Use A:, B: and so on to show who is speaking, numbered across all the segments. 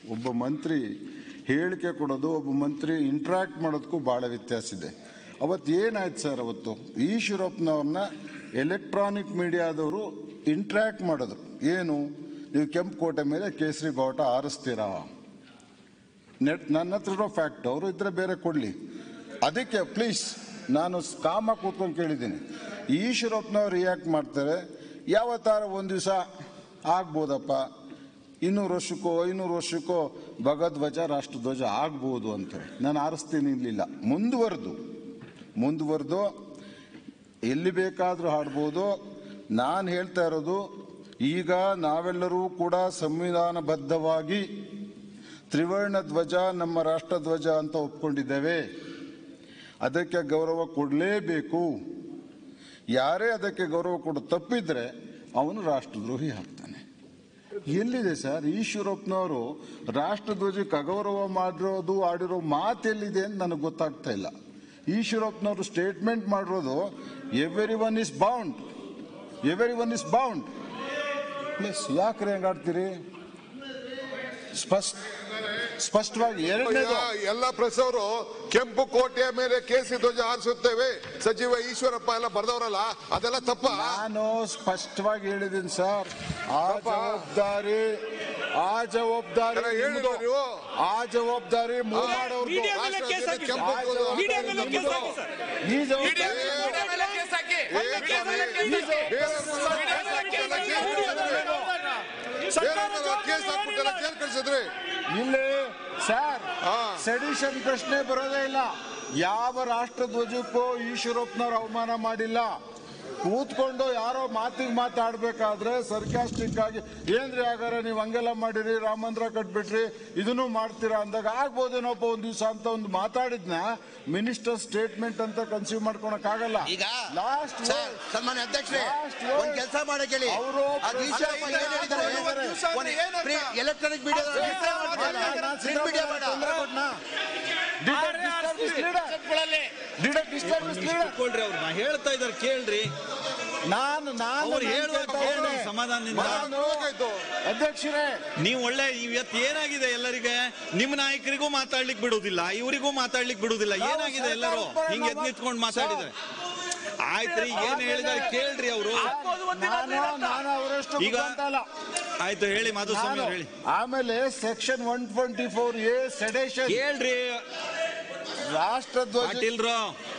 A: ಒಬ್ಬ ಮಂತ್ರಿ ಹೇಳಿಕೆ ಕೊಡೋದು ಒಬ್ಬ ಮಂತ್ರಿ ಇಂಟ್ರಾಕ್ಟ್ ಮಾಡೋದಕ್ಕೂ ಭಾಳ ವ್ಯತ್ಯಾಸ ಇದೆ ಅವತ್ತು ಏನಾಯ್ತು ಸರ್ ಅವತ್ತು ಈಶ್ವರಪ್ಪನವ್ರನ್ನ ಎಲೆಕ್ಟ್ರಾನಿಕ್ ಮೀಡಿಯಾದವರು ಇಂಟ್ರಾಕ್ಟ್ ಮಾಡಿದ್ರು ಏನು ನೀವು ಕೆಂಪು ಕೋಟೆ ಮೇಲೆ ಕೇಸರಿ ಬಾವುಟ ಆರಿಸ್ತೀರಾ ನೆಟ್ ನನ್ನ ಹತ್ರ ಇರೋ ಫ್ಯಾಕ್ಟ್ ಅವರು ಇದ್ರೆ ಬೇರೆ ಕೊಡಲಿ ಅದಕ್ಕೆ ಪ್ಲೀಸ್ ನಾನು ಕಾಮ ಕೂತ್ಕೊಂಡು ಕೇಳಿದ್ದೀನಿ ಈಶ್ವರಪ್ಪನವ್ರು ರಿಯಾಕ್ಟ್ ಮಾಡ್ತಾರೆ ಯಾವತ್ತಾರ ಒಂದು ದಿವಸ ಆಗ್ಬೋದಪ್ಪ ಇನ್ನೂರು ವರ್ಷಕ್ಕೋ ಐನೂರು ವರ್ಷಕ್ಕೋ ಭಗಧ್ವಜ ರಾಷ್ಟ್ರಧ್ವಜ ಆಗ್ಬೋದು ಅಂತಾರೆ ನಾನು ಆರಿಸ್ತೀನಿ ಇರಲಿಲ್ಲ ಮುಂದುವರೆದು ಮುಂದುವರೆದು ಎಲ್ಲಿ ಬೇಕಾದರೂ ಹಾಡ್ಬೋದು ನಾನು ಹೇಳ್ತಾ ಇರೋದು ಈಗ ನಾವೆಲ್ಲರೂ ಕೂಡ ಸಂವಿಧಾನಬದ್ಧವಾಗಿ ತ್ರಿವರ್ಣ ಧ್ವಜ ನಮ್ಮ ರಾಷ್ಟ್ರಧ್ವಜ ಅಂತ ಒಪ್ಕೊಂಡಿದ್ದೇವೆ ಅದಕ್ಕೆ ಗೌರವ ಕೊಡಲೇಬೇಕು ಯಾರೇ ಅದಕ್ಕೆ ಗೌರವ ಕೊಡು ತಪ್ಪಿದ್ರೆ ಅವನು ರಾಷ್ಟ್ರದ್ರೋಹಿ ಆಗ್ತಾನೆ ಎಲ್ಲಿದೆ ಸರ್ ಈಶ್ವರಪ್ಪನವರು ರಾಷ್ಟ್ರಧ್ವಜಕ್ಕೆ ಅಗೌರವ ಮಾಡಿರೋದು ಆಡಿರೋ ಮಾತು ಎಲ್ಲಿದೆ ಅಂತ ನನಗೆ ಗೊತ್ತಾಗ್ತಾ ಇಲ್ಲ ಈಶ್ವರಪ್ಪನವರು ಸ್ಟೇಟ್ಮೆಂಟ್ ಮಾಡಿರೋದು everyone is bound everyone is bound plus ಯಾಕ್ರೆ ಹೆಂಗಾಡ್ತೀರಿ ಸ್ಪಷ್ಟ ಸ್ಪಷ್ಟವಾಗಿ ಎರಡನೇದು
B: ಈಗ ಎಲ್ಲ ಪ್ರೆಸ್ ಅವರು ಕೆಂಪು ಕೋಟೆಯ ಮೇಲೆ ಕೇಸರಿ ಧ್ವಜ ಹಾರಿಸುತ್ತೇವೆ ಸಚಿವ ಈಶ್ವರಪ್ಪ ಎಲ್ಲ ಬರ್ದವರಲ್ಲ ಅದೆಲ್ಲ ತಪ್ಪ
A: ನಾನು ಸ್ಪಷ್ಟವಾಗಿ ಹೇಳಿದ್ದೀನಿ ಸರ್ ಆ ಜವಾಬ್ದಾರಿ ಆ ಜವಾಬ್ದಾರಿ
B: ಅಲ್ಲ, ಹೇಳಿಲ್ಲ
A: ನಿಮ್ದು.
B: ನೀವು.
A: ಆ ಜವಾಬ್ದಾರಿ ಮೂವಾಡವ್ರದ್ದು.
C: ಮೀಡಿಯಾ ಮೇಲೆ ಕೇಸ್ ಹಾಕಿ ಸರ್.
B: ಕೆಂಪು ಧ್ವಜ
C: ಮೀಡಿಯಾ ಮೇಲೆ ಕೇಸ್ ಹಾಕಿ ಸರ್.
A: ಈ ಜವಾಬ್ದಾರಿ
C: ಮೀಡಿಯಾ ಮೇಲೆ ಕೇಸ್ ಹಾಕಿ.
B: ಏ,
C: ಕೇಸ್ ಹಾಕಿ.
B: ಬೇರೆ ಬೇರೆ ಕೇಸ್ ಹಾಕ್ಬಿಟ್ಟೆಲ್ಲ ಜೈಲ್ ಕಳ್ಸಿದ್ರಿ
A: ಇಲ್ಲಿ ಸರ್
B: ಹಾ.
A: ಸೆಡಿಷನ್ ಪ್ರಶ್ನೆ ಬರೋದೇ ಇಲ್ಲ ಯಾವ ರಾಷ್ಟ್ರಧ್ವಜಕ್ಕೂ ಈಶ್ವರಪ್ಪನವ್ರು ಅವಮಾನ ಮಾಡಿಲ್ಲ ಕೂತ್ಕೊಂಡು ಯಾರೋ ಮಾತಿಗೆ ಮಾತಾಡ್ಬೇಕಾದ್ರೆ ಸರ್ಕಾಸ್ಟಿಕ್ ಆಗಿ ಏನ್ರಿ ಆಗಾರ ನೀವು ಹಂಗೆಲ್ಲ ಮಾಡಿರಿ ರಾಮ ಮಂದಿರ ಕಟ್ಬಿಟ್ರಿ ಇದನ್ನು ಮಾಡ್ತೀರಾ ಅಂದಾಗ ಆಗ್ಬೋದೇನೋಪ್ಪ ಒಂದ್ ದಿವಸ ಅಂತ ಒಂದು ಮಾತಾಡಿದ್ನ ಮಿನಿಸ್ಟರ್ ಸ್ಟೇಟ್ಮೆಂಟ್ ಅಂತ ಕನ್ಸ್ಯೂಮ್ ಮಾಡ್ಕೊಳಕ್ ಆಗಲ್ಲ
D: ಈಗ
A: ಲಾಸ್ಟ್
D: ಸರ್ ಸನ್ಮಾನ್ಯ ಅಧ್ಯಕ್ಷರೇ
A: Last word.
D: ಒಂದ್ ಕೆಲಸ ಮಾಡಕ್ಕೆ ಹೇಳಿ
A: ಅವ್ರು
D: ಅದು ಈಶ್ವರಪ್ಪ
A: ಅಲ್ಲ,
D: ಏನ್
A: ಇದು
D: ಹೇಳಿದ್ದಾರೆ
A: ಒಂದು ದಿವ್ಸ
D: ಒಂದು
C: ಏನಂತ?
D: ಪ್ರಿ- ಎಲೆಕ್ಟ್ರಾನಿಕ್ ಮೀಡಿಯಾ ಪ್ರಿಂಟ್ ಮೀಡಿಯಾ ಬೇಡ
E: ಕೂತ್ಕೊಳ್ರಿ ಅವ್ರು ನಾ ಹೇಳ್ತಾ ಇದಾರೆ ಕೇಳ್ರಿ
A: ನಾನು ನಾನು
E: ಅವ್ರು ಹೇಳುವಾಗ
A: ಕೇಳ್ತಾ
E: ಕೇಳ್ರಿ
A: ಇದ್ದೀನಿ.
E: ಸಮಾಧಾನದಿಂದ
A: ನಾನು ಅಧ್ಯಕ್ಷರೇ
E: ನೀವು ಒಳ್ಳೆ ಇವತ್ತು ಏನಾಗಿದೆ ಎಲ್ಲರಿಗೆ ನಿಮ್ಮ ನಾಯಕರಿಗೂ ಮಾತಾಡ್ಲಿಕ್ಕೆ ಬಿಡುದಿಲ್ಲ ಇವರಿಗೂ ಮಾತಾಡ್ಲಿಕ್ಕೆ ಬಿಡುದಿಲ್ಲ
A: ನಾವು
E: ಏನಾಗಿದೆ ಎಲ್ಲರೂ
A: ಸರ್ಕಾರ ಪರ
E: ಹಿಂಗೆ ಎದ್
A: ನಾವು-
E: ನಿಂತ್ಕೊಂಡು ಮಾತಾಡಿದ್ರೆ ಆಯ್ತ್ರಿ ಏನ್ ಹೇಳಿದಾರೆ ಕೇಳ್ರಿ ಅವರು
A: ನಾನು ನಾನು ಅವರಷ್ಟು
E: ಈಗ
A: ಅಂತ ಅಲ್ಲ
E: ಆಯ್ತು ಹೇಳಿ ಮಾಧುಸ್ವಾಮಿ
A: ನಾನು
E: ಅವ್ರು ಹೇಳಿ
A: ಆಮೇಲೆ section one twenty four A sedition
E: ಕೇಳ್ರಿ
A: ರಾಷ್ಟ್ರಧ್ವಜ
E: ಪಾಟೀಲ್ರು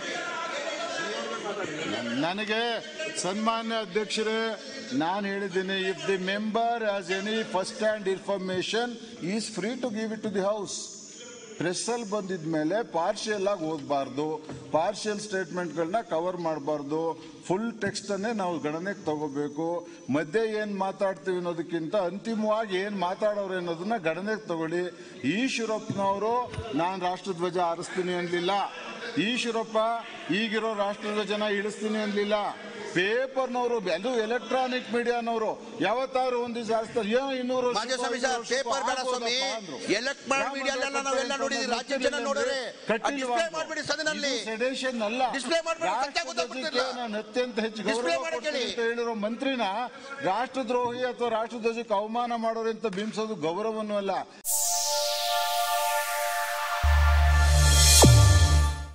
A: ನನಗೆ ಸನ್ಮಾನ್ಯ ಅಧ್ಯಕ್ಷರೇ ನಾನು ಹೇಳಿದ್ದೀನಿ if the member has any first hand information is free to give it to the house ಪ್ರೆಸ್ಸಲ್ಲಿ ಬಂದಿದ ಮೇಲೆ ಪಾರ್ಷಿಯಲ್ ಆಗಿ ಓದಬಾರ್ದು ಪಾರ್ಷಿಯಲ್ ಸ್ಟೇಟ್ಮೆಂಟ್ಗಳನ್ನ ಕವರ್ ಮಾಡಬಾರ್ದು ಫುಲ್ ಟೆಕ್ಸ್ಟನ್ನೇ ನಾವು ಗಣನೆಗೆ ತಗೋಬೇಕು ಮಧ್ಯೆ ಏನು ಮಾತಾಡ್ತೀವಿ ಅನ್ನೋದಕ್ಕಿಂತ ಅಂತಿಮವಾಗಿ ಏನು ಮಾತಾಡೋರು ಅನ್ನೋದನ್ನ ಗಣನೆಗೆ ತಗೊಳ್ಳಿ ಈಶ್ವರಪ್ಪನವರು ನಾನು ರಾಷ್ಟ್ರಧ್ವಜ ಹಾರಿಸ್ತೀನಿ ಅನ್ಲಿಲ್ಲ ಈಶ್ವರಪ್ಪ ಈಗಿರೋ ರಾಷ್ಟ್ರಧ್ವಜನ ಇಳಿಸ್ತೀನಿ ಅನ್ಲಿಲ್ಲ ಪೇಪರ್ನವರು ಅದು ಎಲೆಕ್ಟ್ರಾನಿಕ್ ಮೀಡಿಯಾನವರು ಯಾವತ್ತಾದ್ರು ಒಂದ್ ದಿವಸ ಹಾರಿಸ್ತಾರೆ ಏನೋ ಇನ್ನೂರು ವರ್ಷಕ್ಕೋ,
D: ಮಾಜಸ್ವಾಮಿ ಸರ್
A: ಐನೂರು ವರ್ಷಕ್ಕೋ
D: ಪೇಪರ್ ಬೇಡ ಸ್ವಾಮಿ
A: ಆಗ್ಬೋದಪ್ಪ ಅಂದ್ರು.
D: ಎಲೆಕ್ಟ್ ಮಾಡಿ ಮೀಡಿಯಾಲೆಲ್ಲ ನಾವೆಲ್ಲ ನೋಡಿದ್ವಿ ರಾಜ್ಯ ಜನ ನೋಡಿದ್ರೆ ಡಿಸ್ಪ್ಲೇ ಮಾಡ್ಬಿಡಿ ಸದನಲ್ಲಿ
A: ಸೆಡೇಷನ್ ಅಲ್ಲ
D: Display ಮಾಡ್ಬೇಡಿ, ಸತ್ಯ
A: ರಾಷ್ಟ್ರಧ್ವಜಕ್ಕೆ
D: ಗೊತ್ತಾಗ್ಬಿಡ್ತಿಲ್ಲ.
A: ನಾನು ಅತ್ಯಂತ ಹೆಚ್ಚು
D: Display
A: ಗೌರವ
D: ಮಾಡಕ್ಕೆ
A: ಕೊಡ್ತೀನಿ
D: ಹೇಳಿ.
A: ಅಂತ ಹೇಳಿರೋ ಮಂತ್ರಿನ ರಾಷ್ಟ್ರದ್ರೋಹಿ ಅಥವಾ ರಾಷ್ಟ್ರಧ್ವಜಕ್ಕೆ ಅವಮಾನ ಮಾಡೋರು ಅಂತ ಬಿಂಬಿಸೋದು ಗೌರವನೂ ಅಲ್ಲ